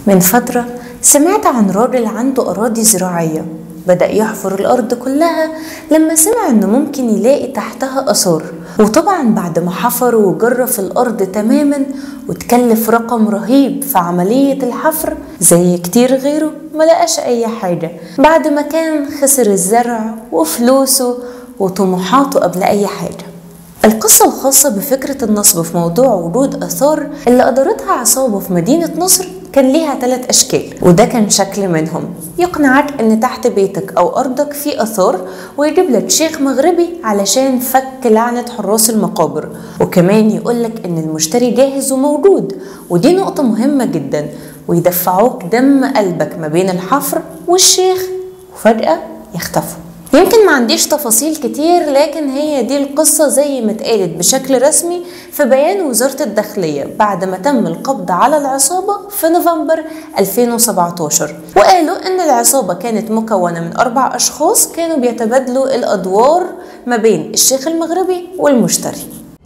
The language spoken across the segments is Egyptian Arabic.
من فترة سمعت عن راجل عنده أراضي زراعية بدأ يحفر الأرض كلها لما سمع إنه ممكن يلاقي تحتها آثار وطبعا بعد ما حفر وجرف الأرض تماما وتكلف رقم رهيب في عملية الحفر زي كتير غيره ملقاش أي حاجة بعد ما كان خسر الزرع وفلوسه وطموحاته قبل أي حاجة القصة الخاصة بفكرة النصب في موضوع وجود آثار اللي أدارتها عصابة في مدينة نصر كان ليها ثلاث أشكال وده كان شكل منهم يقنعك إن تحت بيتك أو أرضك في آثار ويجيب لك شيخ مغربي علشان فك لعنة حراس المقابر وكمان يقولك إن المشتري جاهز وموجود ودي نقطة مهمة جدا ويدفعوك دم قلبك ما بين الحفر والشيخ وفجأة يختفوا يمكن ما عنديش تفاصيل كتير لكن هي دي القصة زي ما اتقالت بشكل رسمي في بيان وزارة الداخلية بعد ما تم القبض على العصابة في نوفمبر 2017 وقالوا ان العصابة كانت مكونة من اربع اشخاص كانوا بيتبادلوا الادوار ما بين الشيخ المغربي والمشتري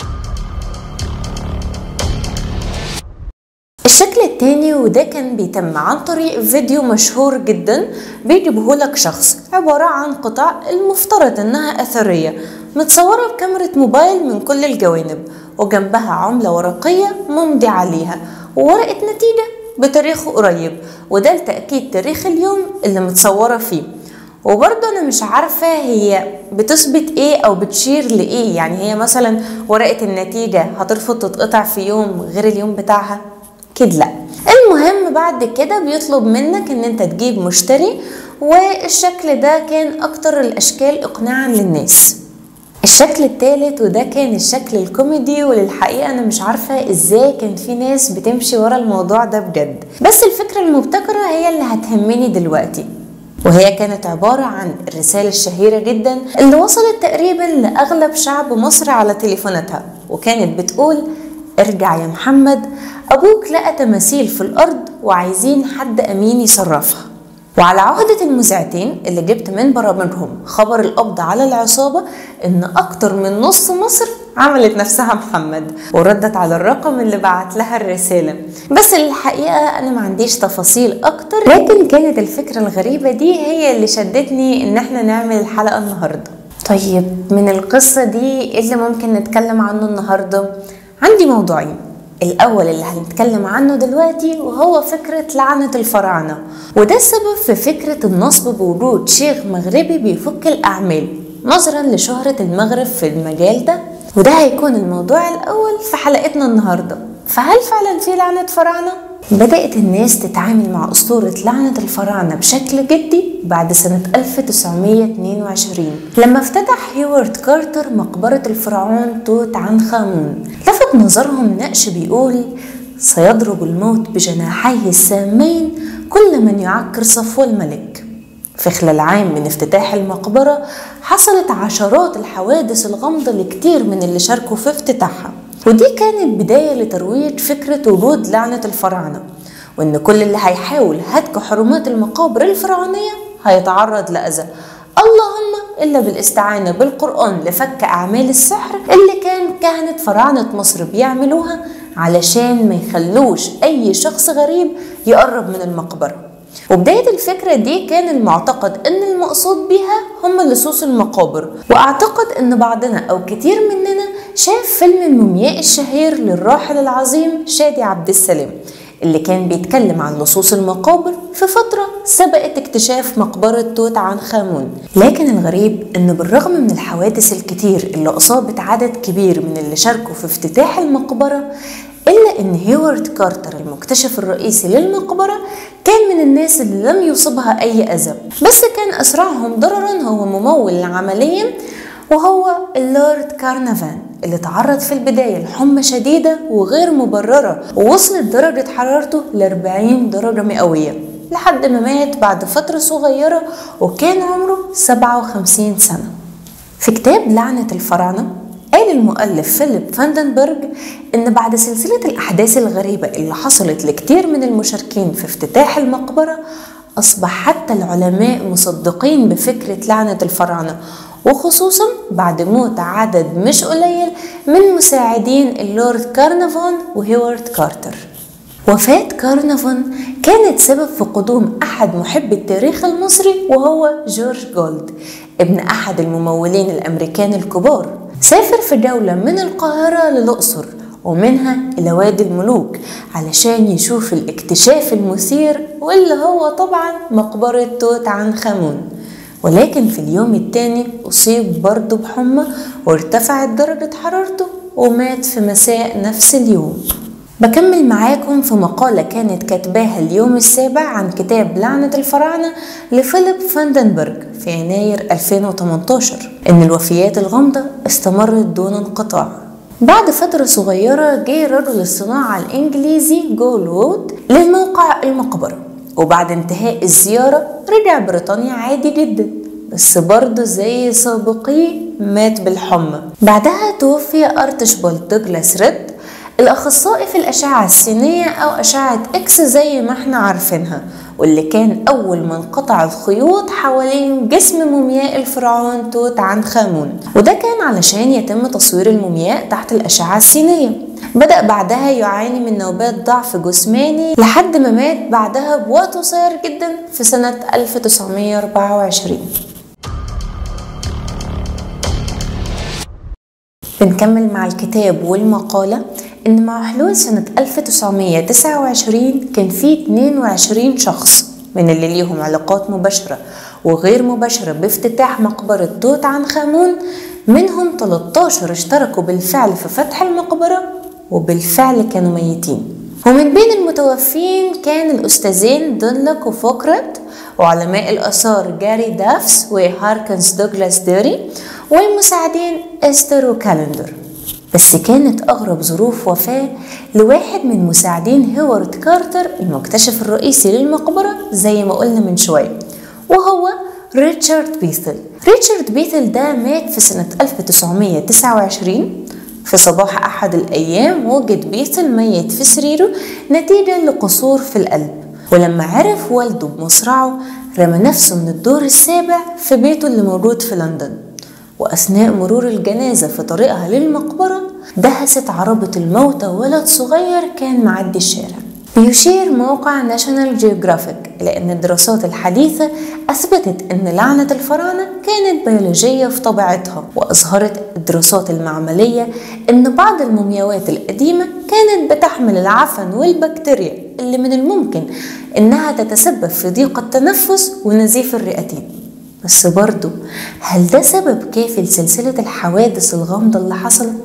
الشكل التاني وده كان بيتم عن طريق فيديو مشهور جدا بيجيبه لك شخص عبارة عن قطع المفترض انها اثرية متصورة بكاميرا موبايل من كل الجوانب وجنبها عملة ورقية ممضي عليها وورقة نتيجة بتاريخ قريب وده لتأكيد تاريخ اليوم اللي متصورة فيه وبرضه انا مش عارفه هي بتثبت ايه او بتشير لايه يعني هي مثلا ورقه النتيجه هترفض تتقطع في يوم غير اليوم بتاعها اكيد لا المهم بعد كده بيطلب منك ان انت تجيب مشتري والشكل ده كان اكتر الاشكال اقناعا للناس الشكل الثالث وده كان الشكل الكوميدي وللحقيقة أنا مش عارفة إزاي كان في ناس بتمشي ورا الموضوع ده بجد بس الفكرة المبتكرة هي اللي هتهمني دلوقتي وهي كانت عبارة عن الرسالة الشهيرة جدا اللي وصلت تقريبا لأغلب شعب مصر على تليفوناتها وكانت بتقول ارجع يا محمد أبوك لقى تماثيل في الأرض وعايزين حد أمين يصرفها وعلى عهدة المذيعتين اللي جبت من برامجهم خبر القبض على العصابة إن أكتر من نص مصر عملت نفسها محمد وردت على الرقم اللي بعت لها الرسالة بس الحقيقة أنا ما عنديش تفاصيل أكتر لكن كانت الفكرة الغريبة دي هي اللي شدتني إن احنا نعمل الحلقة النهاردة طيب من القصة دي إيه اللي ممكن نتكلم عنه النهاردة؟ عندي موضوعين الأول اللي هنتكلم عنه دلوقتي وهو فكرة لعنة الفراعنة وده السبب في فكرة النصب بوجود شيخ مغربي بيفك الأعمال نظرا لشهرة المغرب في المجال ده وده هيكون الموضوع الأول في حلقتنا النهاردة فهل فعلا في لعنة فراعنة؟ بدأت الناس تتعامل مع أسطورة لعنة الفراعنة بشكل جدي بعد سنة 1922 لما افتتح هيوارد كارتر مقبرة الفرعون توت عنخ آمون لفت نظرهم نقش بيقول سيضرب الموت بجناحيه السامين كل من يعكر صفو الملك في خلال عام من افتتاح المقبرة حصلت عشرات الحوادث الغامضة لكتير من اللي شاركوا في افتتاحها ودي كانت بداية لترويج فكرة وجود لعنة الفراعنة وإن كل اللي هيحاول هتك حرمات المقابر الفرعونية هيتعرض لأذى اللهم إلا بالاستعانة بالقرآن لفك أعمال السحر اللي كان كهنة فراعنة مصر بيعملوها علشان ما يخلوش أي شخص غريب يقرب من المقبرة وبداية الفكرة دي كان المعتقد ان المقصود بيها هم لصوص المقابر واعتقد ان بعضنا او كتير مننا شاف فيلم المومياء الشهير للراحل العظيم شادي عبد السلام اللي كان بيتكلم عن لصوص المقابر في فترة سبقت اكتشاف مقبرة توت عنخ آمون لكن الغريب ان بالرغم من الحوادث الكتير اللي اصابت عدد كبير من اللي شاركوا في افتتاح المقبرة إلا إن هيوارد كارتر المكتشف الرئيسي للمقبرة كان من الناس اللي لم يصبها أي أذى بس كان أسرعهم ضررا هو ممول العملية وهو اللورد كارنافان اللي تعرض في البداية لحمى شديدة وغير مبررة ووصلت درجة حرارته ل 40 درجة مئوية لحد ما مات بعد فترة صغيرة وكان عمره 57 سنة في كتاب لعنة الفراعنة قال المؤلف فيليب فاندنبرج إن بعد سلسلة الأحداث الغريبة اللي حصلت لكتير من المشاركين في افتتاح المقبرة أصبح حتى العلماء مصدقين بفكرة لعنة الفراعنة وخصوصا بعد موت عدد مش قليل من مساعدين اللورد كارنافون وهيوارد كارتر وفاة كارنفون كانت سبب في قدوم أحد محبي التاريخ المصري وهو جورج جولد ابن أحد الممولين الأمريكان الكبار سافر في جولة من القاهرة للأقصر ومنها إلى وادي الملوك علشان يشوف الاكتشاف المثير واللي هو طبعا مقبرة توت عنخ آمون ولكن في اليوم التاني أصيب برضه بحمى وارتفعت درجة حرارته ومات في مساء نفس اليوم بكمل معاكم في مقالة كانت كاتباها اليوم السابع عن كتاب لعنة الفراعنة لفيليب فاندنبرج في يناير 2018 إن الوفيات الغامضة استمرت دون انقطاع بعد فترة صغيرة جه رجل الصناعة الإنجليزي جول وود للموقع المقبرة وبعد انتهاء الزيارة رجع بريطانيا عادي جدا بس برضه زي سابقيه مات بالحمى بعدها توفي أرتشبولد دوجلاس ريد الأخصائي في الأشعة السينية أو أشعة إكس زي ما احنا عارفينها واللي كان أول من قطع الخيوط حوالين جسم مومياء الفرعون توت عنخ آمون وده كان علشان يتم تصوير المومياء تحت الأشعة السينية بدأ بعدها يعاني من نوبات ضعف جسماني لحد ما مات بعدها بوقت قصير جدا في سنة 1924 بنكمل مع الكتاب والمقالة إن مع حلول سنة 1929 كان في 22 شخص من اللي ليهم علاقات مباشرة وغير مباشرة بافتتاح مقبرة توت عنخ آمون منهم 13 اشتركوا بالفعل في فتح المقبرة وبالفعل كانوا ميتين ومن بين المتوفين كان الأستاذين دونلوك وفوكرت وعلماء الآثار جاري دافس وهاركنز دوغلاس ديري والمساعدين إستر وكالندر بس كانت أغرب ظروف وفاة لواحد من مساعدين هيوارد كارتر المكتشف الرئيسي للمقبرة زي ما قلنا من شوية وهو ريتشارد بيثل ريتشارد بيثل ده مات في سنة 1929 في صباح أحد الأيام وجد بيثل ميت في سريره نتيجة لقصور في القلب ولما عرف والده بمصرعه رمى نفسه من الدور السابع في بيته اللي موجود في لندن وأثناء مرور الجنازة في طريقها للمقبرة دهست عربة الموتى ولد صغير كان معدي الشارع بيشير موقع ناشونال جيوغرافيك إلى أن الدراسات الحديثة أثبتت أن لعنة الفراعنة كانت بيولوجية في طبيعتها وأظهرت الدراسات المعملية أن بعض المومياوات القديمة كانت بتحمل العفن والبكتيريا اللي من الممكن أنها تتسبب في ضيق التنفس ونزيف الرئتين بس برضو هل ده سبب كافي لسلسلة الحوادث الغامضة اللي حصلت؟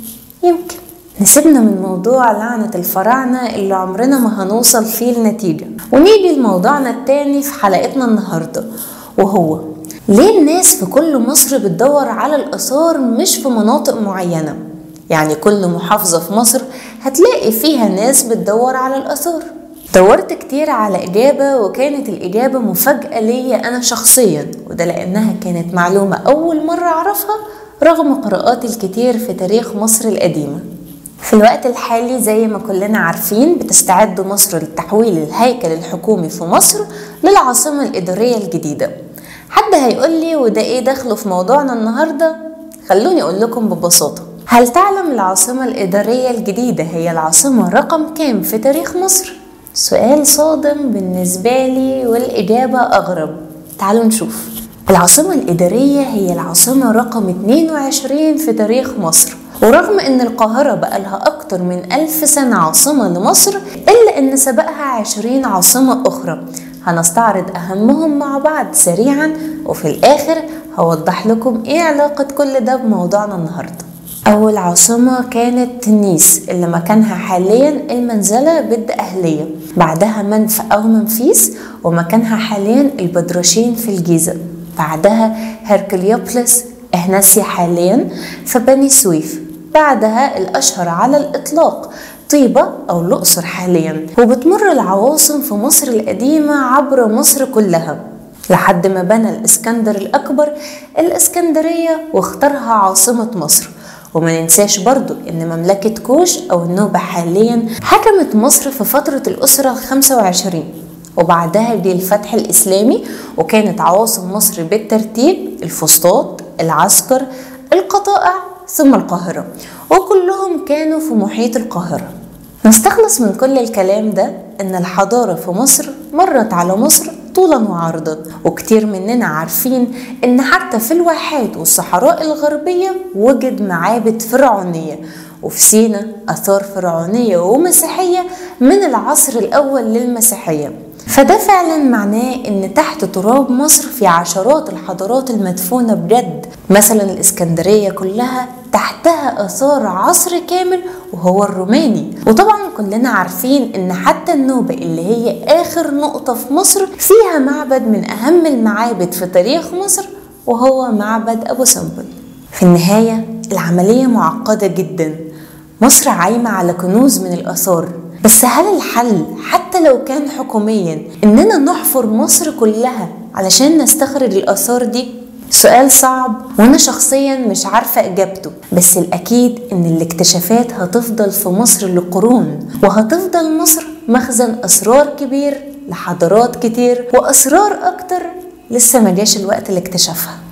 يمكن نسيبنا من موضوع لعنة الفراعنة اللي عمرنا ما هنوصل فيه لنتيجة ونيجي لموضوعنا التاني في حلقتنا النهاردة وهو ليه الناس في كل مصر بتدور على الآثار مش في مناطق معينة؟ يعني كل محافظة في مصر هتلاقي فيها ناس بتدور على الآثار دورت كتير على إجابة وكانت الإجابة مفاجأة ليا أنا شخصيا وده لأنها كانت معلومة أول مرة أعرفها رغم قراءاتي الكتير في تاريخ مصر القديمة في الوقت الحالي زي ما كلنا عارفين بتستعد مصر لتحويل الهيكل الحكومي في مصر للعاصمة الإدارية الجديدة حد هيقول لي وده إيه دخله في موضوعنا النهاردة؟ خلوني أقول لكم ببساطة هل تعلم العاصمة الإدارية الجديدة هي العاصمة رقم كام في تاريخ مصر؟ سؤال صادم بالنسبة لي والإجابة أغرب تعالوا نشوف العاصمة الإدارية هي العاصمة رقم 22 في تاريخ مصر ورغم ان القاهرة بقالها اكتر من الف سنة عاصمة لمصر الا ان سبقها عشرين عاصمة اخرى هنستعرض اهمهم مع بعض سريعا وفي الاخر هوضح لكم ايه علاقة كل ده بموضوعنا النهاردة أول عاصمة كانت تنيس اللي مكانها حاليا المنزلة بد أهلية بعدها منف أو منفيس ومكانها حاليا البدرشين في الجيزة بعدها هركليوبلس إهناسيا حاليا في بني سويف بعدها الأشهر على الإطلاق طيبة أو الأقصر حاليا وبتمر العواصم في مصر القديمة عبر مصر كلها لحد ما بنى الإسكندر الأكبر الإسكندرية واختارها عاصمة مصر وما ننساش برضو ان مملكة كوش او النوبة حاليا حكمت مصر في فترة الاسرة الخمسة وعشرين وبعدها جه الفتح الاسلامي وكانت عواصم مصر بالترتيب الفسطاط العسكر القطائع ثم القاهرة وكلهم كانوا في محيط القاهرة نستخلص من كل الكلام ده ان الحضارة في مصر مرت على مصر طولا وعرضا وكتير مننا عارفين ان حتى في الواحات والصحراء الغربية وجد معابد فرعونية وفي سينا أثار فرعونية ومسيحية من العصر الأول للمسيحية فده فعلا معناه ان تحت تراب مصر في عشرات الحضارات المدفونة بجد مثلا الاسكندرية كلها تحتها اثار عصر كامل وهو الروماني وطبعا كلنا عارفين ان حتى النوبة اللي هي اخر نقطة في مصر فيها معبد من اهم المعابد في تاريخ مصر وهو معبد ابو سمبل في النهاية العملية معقدة جدا مصر عايمة على كنوز من الآثار بس هل الحل حتى لو كان حكوميا إننا نحفر مصر كلها علشان نستخرج الآثار دي؟ سؤال صعب وأنا شخصيا مش عارفة إجابته بس الأكيد إن الاكتشافات هتفضل في مصر لقرون وهتفضل مصر مخزن أسرار كبير لحضارات كتير وأسرار أكتر لسه ما جاش الوقت لاكتشافها